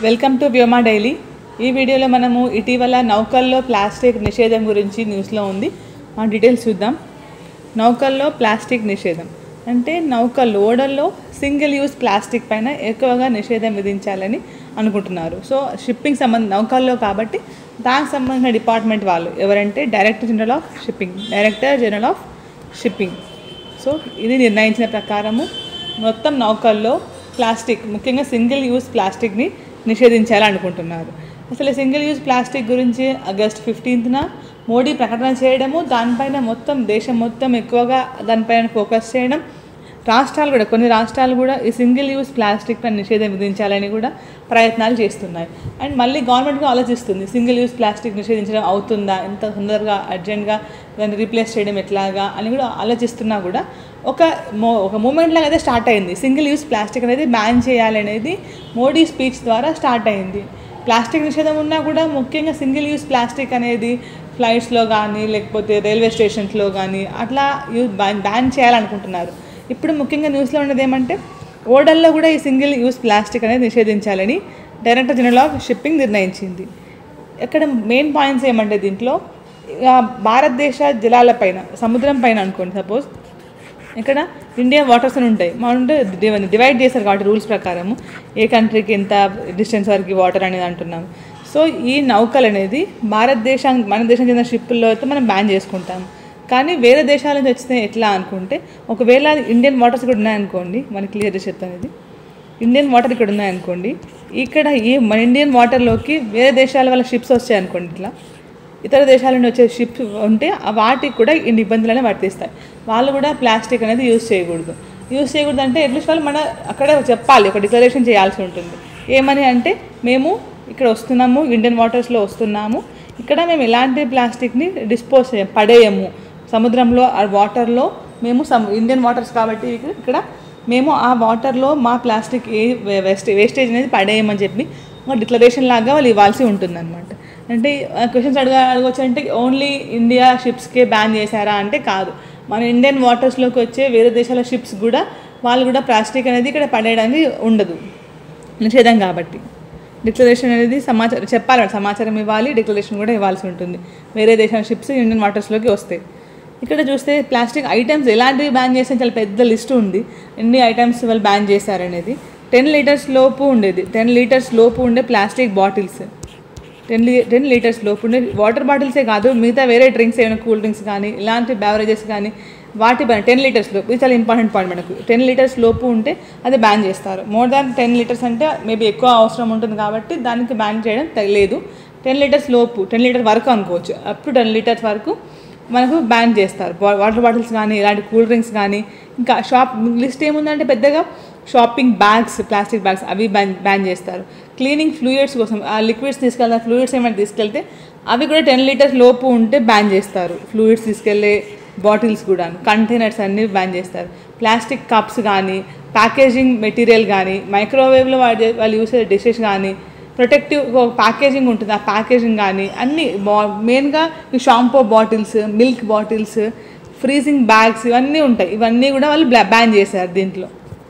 welcome to Vyoma daily ఈ వీడియోలో మనము ఇటీవల నౌకల్లో ప్లాస్టిక్ నిషేధం గురించి న్యూస్లో ఉంది ఆ డీటెయిల్స్ చూద్దాం నౌకల్లో ప్లాస్టిక్ నిషేధం అంటే నౌకల్లో ఓడల్లో సింగిల్ యూస్ ప్లాస్టిక్ పైన ఎక్కువగా నిషేధం విధించాలని అనుకుంటున్నారు సో షిప్పింగ్ సంబంధ నౌకల్లో కాబట్టి దానికి సంబంధించిన డిపార్ట్మెంట్ వాళ్ళు ఎవరంటే director general of shipping director general of shipping so ఇది నిర్ణయించిన ప్రకారము మొత్తం నౌకల్లో ప్లాస్టిక్ ముఖ్యంగా సింగిల్ యూస్ ప్లాస్టిక్ని నిషేధించాలనుకుంటున్నారు అసలు సింగిల్ యూస్ ప్లాస్టిక్ గురించి ఆగస్ట్ ఫిఫ్టీన్త్న మోడీ ప్రకటన చేయడము దానిపైన మొత్తం దేశం మొత్తం ఎక్కువగా దానిపైన ఫోకస్ చేయడం రాష్ట్రాలు కూడా కొన్ని రాష్ట్రాలు కూడా ఈ సింగిల్ యూస్ ప్లాస్టిక్ పైన నిషేధం విధించాలని కూడా ప్రయత్నాలు చేస్తున్నాయి అండ్ మళ్ళీ గవర్నమెంట్ కూడా ఆలోచిస్తుంది సింగిల్ యూస్ ప్లాస్టిక్ నిషేధించడం అవుతుందా ఎంత తొందరగా అర్జెంట్గా దాన్ని రీప్లేస్ చేయడం ఎట్లాగా అని కూడా ఆలోచిస్తున్నా కూడా ఒక మో ఒక మూమెంట్ లాగా అయితే స్టార్ట్ అయింది సింగిల్ యూస్ ప్లాస్టిక్ అనేది బ్యాన్ చేయాలనేది మోడీ స్పీచ్ ద్వారా స్టార్ట్ అయింది ప్లాస్టిక్ నిషేధం ఉన్నా కూడా ముఖ్యంగా సింగిల్ యూస్ ప్లాస్టిక్ అనేది ఫ్లైట్స్లో కానీ లేకపోతే రైల్వే స్టేషన్స్లో కానీ అట్లా యూజ్ బ్యాన్ బ్యాన్ చేయాలనుకుంటున్నారు ఇప్పుడు ముఖ్యంగా న్యూస్లో ఉన్నది ఏమంటే ఓడల్లో కూడా ఈ సింగిల్ యూస్ ప్లాస్టిక్ అనేది నిషేధించాలని డైరెక్టర్ జనరల్ ఆఫ్ షిప్పింగ్ నిర్ణయించింది ఇక్కడ మెయిన్ పాయింట్స్ ఏమంటే దీంట్లో ఇక భారతదేశ జలాలపైన సముద్రం పైన అనుకోండి సపోజ్ ఇక్కడ ఇండియా వాటర్స్ అని ఉంటాయి మా ఉంటే డివైడ్ చేశారు కాబట్టి రూల్స్ ప్రకారము ఏ కంట్రీకి ఎంత డిస్టెన్స్ వరకు వాటర్ అనేది అంటున్నాం సో ఈ నౌకలు అనేది భారతదేశం మన దేశం చెందిన షిప్పుల్లో అయితే మనం బ్యాన్ చేసుకుంటాం కానీ వేరే దేశాల నుంచి వచ్చితే ఎట్లా అనుకుంటే ఒకవేళ ఇండియన్ వాటర్స్ కూడా ఉన్నాయనుకోండి మనకి క్లియర్ చేసి చెప్తాను ఇది ఇండియన్ వాటర్ ఇక్కడ ఉన్నాయనుకోండి ఇక్కడ ఈ మన ఇండియన్ వాటర్లోకి వేరే దేశాల వాళ్ళ షిప్స్ వచ్చాయనుకోండి ఇట్లా ఇతర దేశాల నుండి వచ్చే షిప్స్ ఉంటే ఆ వాటికి కూడా ఇన్ని ఇబ్బందులనే వర్తిస్తాయి వాళ్ళు కూడా ప్లాస్టిక్ అనేది యూజ్ చేయకూడదు యూజ్ చేయకూడదు అంటే అట్లీస్ట్ వాళ్ళు మన అక్కడ చెప్పాలి ఒక డిక్లరేషన్ చేయాల్సి ఉంటుంది ఏమని అంటే మేము ఇక్కడ వస్తున్నాము ఇండియన్ వాటర్స్లో వస్తున్నాము ఇక్కడ మేము ఎలాంటి ప్లాస్టిక్ని డిస్పోజ్ చేయం పడేయము సముద్రంలో ఆ వాటర్లో మేము సమ్ ఇండియన్ వాటర్స్ కాబట్టి ఇక్కడ- ఇక్కడ మేము ఆ వాటర్లో మా ప్లాస్టిక్ ఏ వేస్ట్ వేస్టేజ్ అనేది పడేయమని చెప్పి ఒక డిక్లరేషన్ లాగా వాళ్ళు ఇవ్వాల్సి ఉంటుందన్నమాట అంటే క్వశ్చన్స్ అడగ అడగవచ్చు అంటే ఓన్లీ ఇండియా షిప్స్కే బ్యాన్ చేశారా అంటే కాదు మన ఇండియన్ వాటర్స్లోకి వచ్చే వేరే దేశాల షిప్స్ కూడా వాళ్ళు కూడా ప్లాస్టిక్ అనేది ఇక్కడ పడేయడానికి ఉండదు నిషేధం కాబట్టి డిక్లరేషన్ అనేది సమాచారం చెప్పాలి సమాచారం ఇవ్వాలి డిక్లరేషన్ కూడా ఇవ్వాల్సి ఉంటుంది వేరే దేశాల షిప్స్ ఇండియన్ వాటర్స్లోకి వస్తాయి ఇక్కడ చూస్తే ప్లాస్టిక్ ఐటమ్స్ ఎలాంటివి బ్యాన్ చేస్తే చాలా పెద్ద లిస్ట్ ఉంది ఎన్ని ఐటమ్స్ వాళ్ళు బ్యాన్ చేశారనేది టెన్ లీటర్స్ లోపు ఉండేది టెన్ లీటర్స్ లోపు ఉండే ప్లాస్టిక్ బాటిల్స్ టెన్ లీ టెన్ లీటర్స్ లోపు ఉండే వాటర్ బాటిల్సే కాదు మిగతా వేరే డ్రింక్స్ ఏమైనా కూల్ డ్రింక్స్ కానీ ఇలాంటి బ్యావరేజెస్ కానీ వాటి పైన టెన్ లీటర్స్ లోపు ఇది చాలా ఇంపార్టెంట్ పాయింట్ మనకు టెన్ లీటర్స్ లోపు ఉంటే అది బ్యాన్ చేస్తారు మోర్ దాన్ టెన్ లీటర్స్ అంటే మేబీ ఎక్కువ అవసరం ఉంటుంది కాబట్టి దానికి బ్యాన్ చేయడం త- లేదు టెన్ లీటర్స్ లోపు టెన్ లీటర్ వరకు అనుకోవచ్చు అప్ టు టెన్ లీటర్స్ వరకు మనకు బ్యాన్ చేస్తారు వా- వాటర్ బాటిల్స్ కానీ ఇలాంటి కూల్ డ్రింక్స్ కానీ ఇంకా షాప్ లిస్ట్ ఏముందంటే పెద్దగా షాపింగ్ బ్యాగ్స్ ప్లాస్టిక్ బ్యాగ్స్ అవి బ్యాన్ బ్యాన్ చేస్తారు క్లీనింగ్ ఫ్లూయిడ్స్ కోసం ఆ లిక్విడ్స్ తీసుకెళ్తారు ఫ్లూయిడ్స్ ఏమైనా తీసుకెళ్తే అవి కూడా టెన్ లీటర్స్ లోపు ఉంటే బ్యాన్ చేస్తారు ఫ్లూయిడ్స్ తీసుకెళ్లే బాటిల్స్ కూడా కంటైనర్స్ అన్నీ బ్యాన్ చేస్తారు ప్లాస్టిక్ కప్స్ కానీ ప్యాకేజింగ్ మెటీరియల్ కానీ మైక్రోవేవ్లో వాడే వాళ్ళు యూస్ చేసే డిషెస్ కానీ ప్రొటెక్టివ్ ప్యాకేజింగ్ ఉంటుంది ఆ ప్యాకేజింగ్ కానీ అన్నీ బా మెయిన్గా ఈ shampoo bottles milk bottles freezing bags ఇవన్నీ ఉంటాయి ఇవన్నీ కూడా వాళ్ళు బ్లా- బ్యాన్ చేశారు దీంట్లో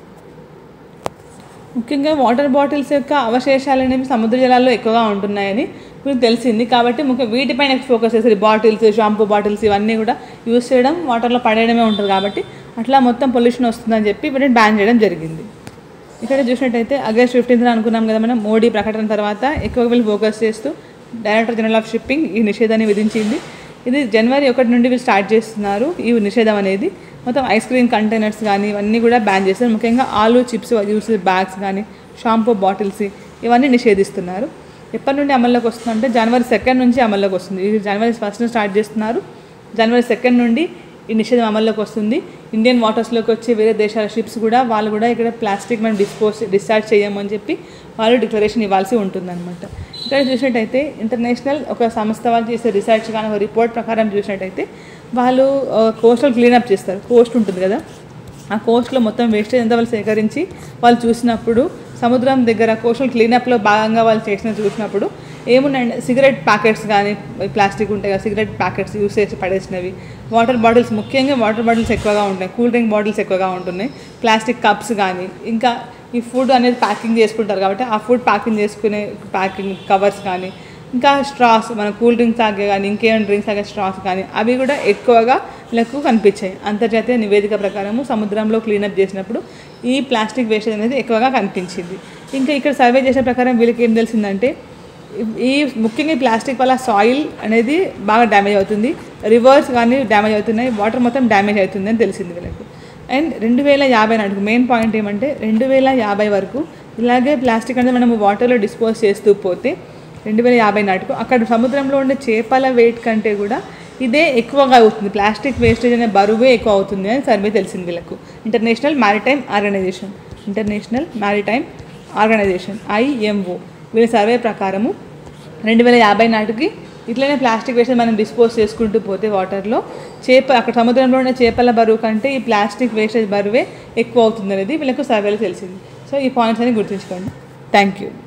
ముఖ్యంగా వాటర్ బాటిల్స్ యొక్క అవశేషాలు అనేవి సముద్ర జలాల్లో ఎక్కువగా ఉంటున్నాయని మీకు తెలిసింది కాబట్టి ముఖ్య వీటిపైన ఫోకస్ చేసేది బాటిల్స్ షాంపూ బాటిల్స్ ఇవన్నీ కూడా యూస్ చేయడం వాటర్లో పడేయడమే ఉంటుంది కాబట్టి అట్లా మొత్తం పొల్యూషన్ వస్తుందని చెప్పి వీటిని బ్యాన్ చేయడం జరిగింది ఇక్కడ చూసినట్టయితే ఆగస్ట్ ఫిఫ్టీన్త్ అనుకున్నాం కదా మనం మోడీ ప్రకటన తర్వాత ఎక్కువ వీళ్ళు ఫోకస్ చేస్తూ డైరెక్టర్ జనరల్ ఆఫ్ షిప్పింగ్ ఈ నిషేధాన్ని విధించింది ఇది జనవరి ఒకటి నుండి వీళ్ళు స్టార్ట్ చేస్తున్నారు ఈ నిషేధం అనేది మొత్తం ఐస్ క్రీమ్ కంటైనర్స్ కానీ ఇవన్నీ కూడా బ్యాన్ చేస్తారు ముఖ్యంగా ఆలు చిప్స్ యూస్ బ్యాగ్స్ కానీ షాంపూ బాటిల్స్ ఇవన్నీ నిషేధిస్తున్నారు ఎప్పటి నుండి అమల్లోకి వస్తుందంటే జనవరి సెకండ్ నుంచి అమల్లోకి వస్తుంది ఇది జనవరి ఫస్ట్ స్టార్ట్ చేస్తున్నారు జనవరి సెకండ్ నుండి ఈ నిషేధం అమల్లోకి వస్తుంది ఇండియన్ వాటర్స్లోకి వచ్చే వేరే దేశాల షిప్స్ కూడా వాళ్ళు కూడా ఇక్కడ ప్లాస్టిక్ మనం డిస్పోజ్ డిశ్చార్జ్ చేయమని చెప్పి వాళ్ళు డిక్లరేషన్ ఇవ్వాల్సి ఉంటుందన్నమాట ఇక్కడ చూసినట్టయితే ఇంటర్నేషనల్ ఒక సంస్థ వాళ్ళు చేసే రీసెర్చ్ కానీ ఒక రిపోర్ట్ ప్రకారం చూసినట్టయితే వాళ్ళు కోస్టల్ క్లీనప్ చేస్తారు కోస్ట్ ఉంటుంది కదా ఆ కోస్ట్లో మొత్తం వేస్టేజ్ అంతా వాళ్ళు సేకరించి వాళ్ళు చూసినప్పుడు సముద్రం దగ్గర కోస్టల్ క్లీనప్లో భాగంగా వాళ్ళు చేసిన చూసినప్పుడు ఏమున్నాయంటే సిగరెట్ ప్యాకెట్స్ కానీ ప్లాస్టిక్ ఉంటాయి కదా సిగరెట్ ప్యాకెట్స్ యూస్ చేసి పడేసినవి వాటర్ బాటిల్స్ ముఖ్యంగా వాటర్ బాటిల్స్ ఎక్కువగా ఉంటాయి కూల్ డ్రింక్ బాటిల్స్ ఎక్కువగా ఉంటున్నాయి ప్లాస్టిక్ కప్స్ కానీ ఇంకా ఈ ఫుడ్ అనేది ప్యాకింగ్ చేసుకుంటారు కాబట్టి ఆ ఫుడ్ ప్యాకింగ్ చేసుకునే ప్యాకింగ్ కవర్స్ కానీ ఇంకా స్ట్రాస్ మన కూల్ డ్రింక్స్ తాగే కానీ ఇంకేమైనా డ్రింక్స్ తాగే స్ట్రాస్ కానీ అవి కూడా ఎక్కువగా వీళ్ళకు కనిపించాయి అంతర్జాతీయ నివేదిక ప్రకారము సముద్రంలో క్లీనప్ చేసినప్పుడు ఈ ప్లాస్టిక్ వేస్టేజ్ అనేది ఎక్కువగా కనిపించింది ఇంకా ఇక్కడ సర్వే చేసిన ప్రకారం వీళ్ళకి ఏం తెలిసిందంటే ఈ ముఖ్యంగా ఈ ప్లాస్టిక్ వల్ల సాయిల్ అనేది బాగా డ్యామేజ్ అవుతుంది రివర్స్ కానీ డ్యామేజ్ అవుతున్నాయి వాటర్ మొత్తం డ్యామేజ్ అవుతుంది అని తెలిసింది వీళ్ళకు అండ్ రెండు వేల యాభై నాటికి మెయిన్ పాయింట్ ఏమంటే రెండు వేల యాభై వరకు ఇలాగే ప్లాస్టిక్ అనేది మనము వాటర్లో డిస్పోజ్ చేస్తూ పోతే రెండు వేల యాభై నాటికి అక్కడ సముద్రంలో ఉండే చేపల వెయిట్ కంటే కూడా ఇదే ఎక్కువగా అవుతుంది ప్లాస్టిక్ వేస్టేజ్ అనే బరువే ఎక్కువ అవుతుంది అని సర్వే తెలిసింది వీళ్ళకు International Maritime Organization International Maritime Organization IMO వీళ్ళ సర్వే ప్రకారము రెండు వేల యాభై నాటికి ఇట్లనే ప్లాస్టిక్ వేస్ట్ మనం డిస్పోజ్ చేసుకుంటూ పోతే వాటర్లో చేప అక్కడ సముద్రంలో ఉన్న చేపల బరువు కంటే ఈ ప్లాస్టిక్ వేస్టేజ్ బరువే ఎక్కువ అవుతుంది అనేది వీళ్ళకు సర్వేలో తెలిసింది సో ఈ పాయింట్స్ అని గుర్తుంచుకోండి థ్యాంక్ యూ